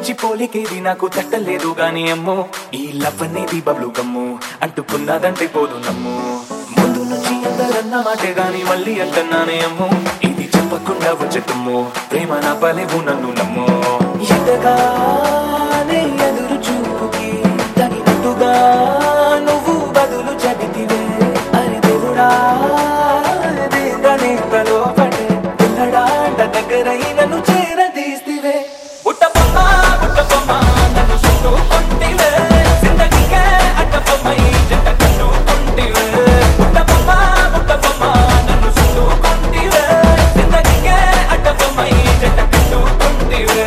మంచి పోలికేది నాకు తట్టలేదు గాని అమ్మో ఈ లవ్ అనేది బబ్లు గమ్ము అంటుకున్నదంటే పోదు నమ్ము ముందు నుంచి అందరన్న మాటే గాని మళ్ళీ అంటున్నానే అమ్మో ఇది చెప్పకుండా వచ్చేతుమ్ము ప్రేమ నా పలేవు నన్ను నమ్ము ఎంతగానే ఎదురు చూపుకి తగినట్టుగా నువ్వు బదులు చెబితివే అరి దేవుడా దేగానే లోపడే ఉన్నడాంట దగ్గరై నన్ను చేరదీస్తివే పుట్టబొమ్మ పుట్టబొమ్మ నన్ను చుట్టుకుంటివే జిందగీకే అడ్డబొమ్మై జంట కట్టుకుంటివే పుట్టబొమ్మ పుట్టబొమ్మ నన్ను చుట్టుకుంటివే జిందగీకే అడ్డబొమ్మై జంట కట్టుకుంటివే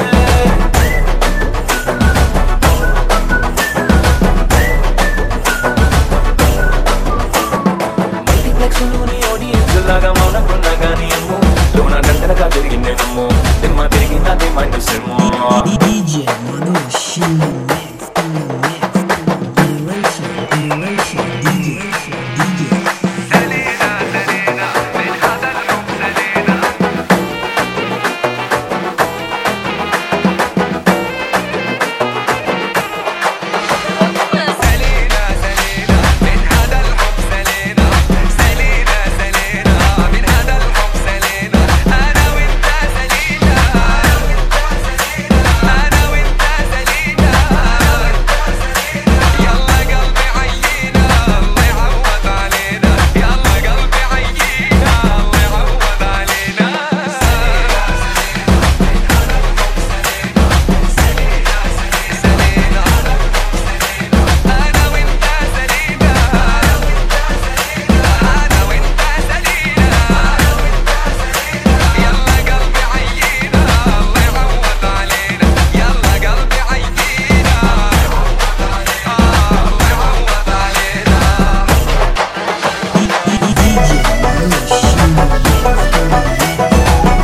మల్టీప్లెక్స్లోని ఆడియన్స్ లాగా మౌనకున్నా గానీ అమ్మో లోన గంటలుగా తిరిగిందే నమ్ము తిమ్మ తిరిగిందే మైండ్ సిమ్ము DJ Manoj in the mix, in the mix. Generation, generation, DJ, DJ. DJ Manoj in the mix, in the mix.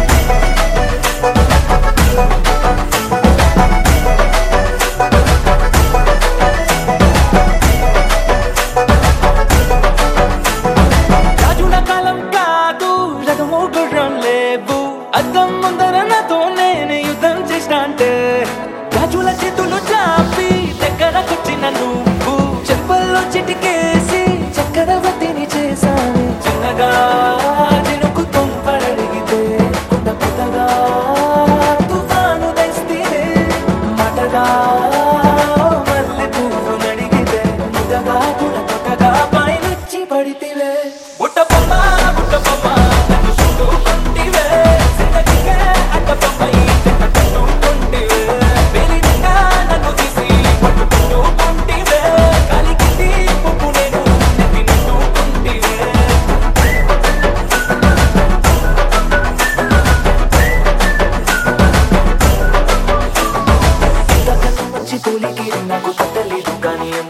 రాజుల కాలం కాదు రథము గుర్రం లేవు అద్దం ముందర నాతో నేను యుద్ధం చేసిన అంటే రాజుల చేతులు చాపి దగ్గరకొచ్చిన నువ్వు చెప్పల్లో చిటికేసి చక్రవర్తిని చేశాను చిన్నగా చినుకు తుంపడడిగితే కొండ పెద్దగా తుఫాను తెస్తే మాటగా మల్లె పువ్వు నడిగితే ముద్దగా కూడా కొట్టగా పైనుచ్చి పడితివే బుట్ట బొమ్మ బుట్ట బొమ్మ నన్ను చుట్టుకుంటివే జిందగీకే అడ్డ బొమ్మై జంట కట్టుకుంటివే వేలినంగా నన్ను తీసి పట్టుకుంటుకుంటివే కాలికింది పువ్వు నేను నెత్తి నెట్టుకుంటివే ఇంతకన్నా మంచి పోలికి నాకు తట్టలేదు కానీ